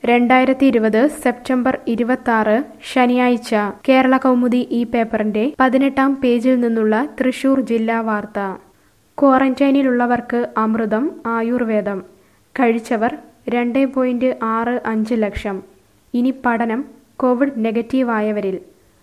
രണ്ടായിരത്തി ഇരുപത് സെപ്റ്റംബർ ഇരുപത്തി ശനിയാഴ്ച കേരള കൗമുദി ഈ പേപ്പറിന്റെ പതിനെട്ടാം പേജിൽ നിന്നുള്ള തൃശൂർ ജില്ലാ വാർത്ത ക്വാറന്റൈനിലുള്ളവർക്ക് അമൃതം ആയുർവേദം കഴിച്ചവർ രണ്ട് പോയിന്റ് ആറ് അഞ്ച് ലക്ഷം ഇനി പഠനം കോവിഡ് നെഗറ്റീവായവരിൽ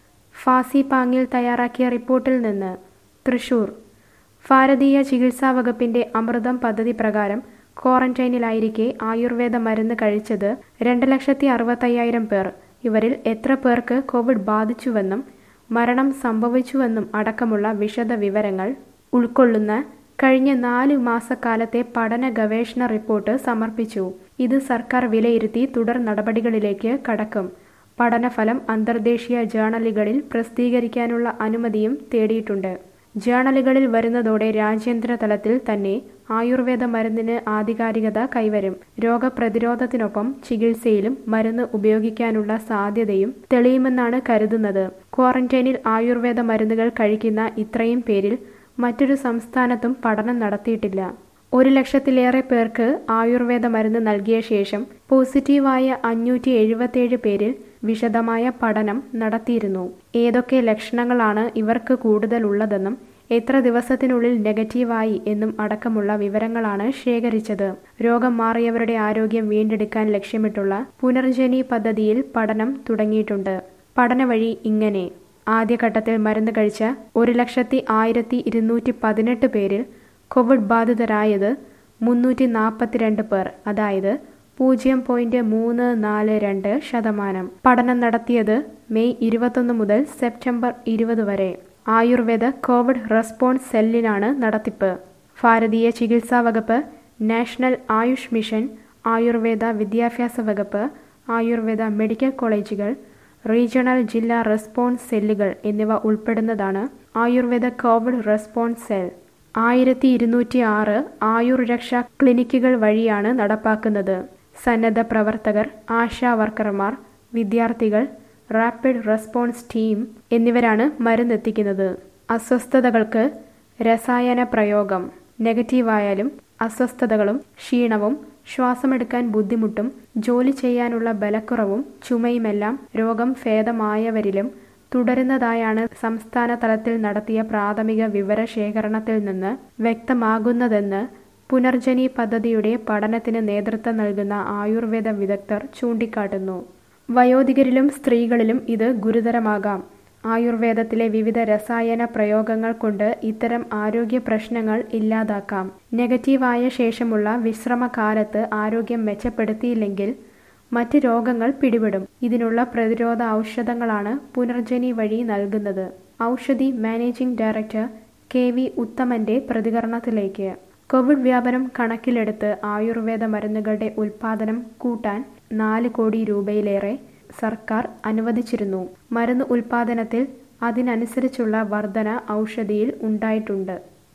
ഫാസി പാങ്ങിൽ തയ്യാറാക്കിയ റിപ്പോർട്ടിൽ നിന്ന് തൃശൂർ ഭാരതീയ ചികിത്സാ വകുപ്പിന്റെ അമൃതം പദ്ധതി പ്രകാരം ക്വാറന്റൈനിലായിരിക്കെ ആയുർവേദ മരുന്ന് കഴിച്ചത് രണ്ട് ലക്ഷത്തി അറുപത്തയ്യായിരം പേർ ഇവരിൽ എത്ര പേർക്ക് കോവിഡ് ബാധിച്ചുവെന്നും മരണം സംഭവിച്ചുവെന്നും അടക്കമുള്ള വിശദ വിവരങ്ങൾ ഉൾക്കൊള്ളുന്ന കഴിഞ്ഞ നാല് മാസക്കാലത്തെ പഠന ഗവേഷണ റിപ്പോർട്ട് സമർപ്പിച്ചു ഇത് സർക്കാർ വിലയിരുത്തി തുടർ നടപടികളിലേക്ക് കടക്കും പഠനഫലം അന്തർദേശീയ ജേണലുകളിൽ പ്രസിദ്ധീകരിക്കാനുള്ള അനുമതിയും തേടിയിട്ടുണ്ട് ജേണലുകളിൽ വരുന്നതോടെ രാജ്യാന്തര തലത്തിൽ തന്നെ ആയുർവേദ മരുന്നിന് ആധികാരികത കൈവരും രോഗപ്രതിരോധത്തിനൊപ്പം ചികിത്സയിലും മരുന്ന് ഉപയോഗിക്കാനുള്ള സാധ്യതയും തെളിയുമെന്നാണ് കരുതുന്നത് ക്വാറന്റൈനിൽ ആയുർവേദ മരുന്നുകൾ കഴിക്കുന്ന ഇത്രയും പേരിൽ മറ്റൊരു സംസ്ഥാനത്തും പഠനം നടത്തിയിട്ടില്ല ഒരു ലക്ഷത്തിലേറെ പേർക്ക് ആയുർവേദ മരുന്ന് നൽകിയ ശേഷം പോസിറ്റീവായ അഞ്ഞൂറ്റി എഴുപത്തിയേഴ് പേരിൽ വിശദമായ പഠനം നടത്തിയിരുന്നു ഏതൊക്കെ ലക്ഷണങ്ങളാണ് ഇവർക്ക് കൂടുതൽ ഉള്ളതെന്നും എത്ര ദിവസത്തിനുള്ളിൽ നെഗറ്റീവായി എന്നും അടക്കമുള്ള വിവരങ്ങളാണ് ശേഖരിച്ചത് രോഗം മാറിയവരുടെ ആരോഗ്യം വീണ്ടെടുക്കാൻ ലക്ഷ്യമിട്ടുള്ള പുനർജനി പദ്ധതിയിൽ പഠനം തുടങ്ങിയിട്ടുണ്ട് പഠന വഴി ഇങ്ങനെ ആദ്യഘട്ടത്തിൽ മരുന്ന് കഴിച്ച ഒരു ലക്ഷത്തി ആയിരത്തി ഇരുന്നൂറ്റി പതിനെട്ട് പേരിൽ കോവിഡ് ബാധിതരായത് മുന്നൂറ്റി നാൽപ്പത്തിരണ്ട് പേർ അതായത് പൂജ്യം പോയിന്റ് മൂന്ന് നാല് രണ്ട് ശതമാനം പഠനം നടത്തിയത് മെയ് ഇരുപത്തൊന്ന് മുതൽ സെപ്റ്റംബർ ഇരുപത് വരെ ആയുർവേദ കോവിഡ് റെസ്പോൺസ് സെല്ലിനാണ് നടത്തിപ്പ് ഭാരതീയ ചികിത്സാ വകുപ്പ് നാഷണൽ ആയുഷ് മിഷൻ ആയുർവേദ വിദ്യാഭ്യാസ വകുപ്പ് ആയുർവേദ മെഡിക്കൽ കോളേജുകൾ റീജിയണൽ ജില്ലാ റെസ്പോൺസ് സെല്ലുകൾ എന്നിവ ഉൾപ്പെടുന്നതാണ് ആയുർവേദ കോവിഡ് റെസ്പോൺസ് സെൽ ആയിരത്തി ഇരുന്നൂറ്റി ആറ് ആയുർ രക്ഷാ ക്ലിനിക്കുകൾ വഴിയാണ് നടപ്പാക്കുന്നത് സന്നദ്ധ പ്രവർത്തകർ ആശാ വർക്കർമാർ വിദ്യാർത്ഥികൾ റാപ്പിഡ് റെസ്പോൺസ് ടീം എന്നിവരാണ് മരുന്നെത്തിക്കുന്നത് അസ്വസ്ഥതകൾക്ക് രസായന പ്രയോഗം നെഗറ്റീവായാലും അസ്വസ്ഥതകളും ക്ഷീണവും ശ്വാസമെടുക്കാൻ ബുദ്ധിമുട്ടും ജോലി ചെയ്യാനുള്ള ബലക്കുറവും ചുമയുമെല്ലാം രോഗം ഭേദമായവരിലും തുടരുന്നതായാണ് സംസ്ഥാന തലത്തിൽ നടത്തിയ പ്രാഥമിക വിവരശേഖരണത്തിൽ നിന്ന് വ്യക്തമാകുന്നതെന്ന് പുനർജനി പദ്ധതിയുടെ പഠനത്തിന് നേതൃത്വം നൽകുന്ന ആയുർവേദ വിദഗ്ധർ ചൂണ്ടിക്കാട്ടുന്നു വയോധികരിലും സ്ത്രീകളിലും ഇത് ഗുരുതരമാകാം ആയുർവേദത്തിലെ വിവിധ രസായന പ്രയോഗങ്ങൾ കൊണ്ട് ഇത്തരം ആരോഗ്യ പ്രശ്നങ്ങൾ ഇല്ലാതാക്കാം നെഗറ്റീവായ ശേഷമുള്ള വിശ്രമകാലത്ത് ആരോഗ്യം മെച്ചപ്പെടുത്തിയില്ലെങ്കിൽ മറ്റ് രോഗങ്ങൾ പിടിപെടും ഇതിനുള്ള പ്രതിരോധ ഔഷധങ്ങളാണ് പുനർജനി വഴി നൽകുന്നത് Oushadhi managing director K V ഉത്തമന്റെ പ്രതികരണത്തിലേക്ക് കോവിഡ് വ്യാപനം കണക്കിലെടുത്ത് ആയുർവേദ മരുന്നുകളുടെ ഉൽപാദനം കൂട്ടാൻ നാല് കോടി രൂപയിലേറെ സർക്കാർ അനുവദിച്ചിരുന്നു മരുന്ന് ഉൽപാദനത്തിൽ അതിനനുസരിച്ചുള്ള വർധന ഔഷധിയിൽ ഉണ്ടായിട്ടുണ്ട്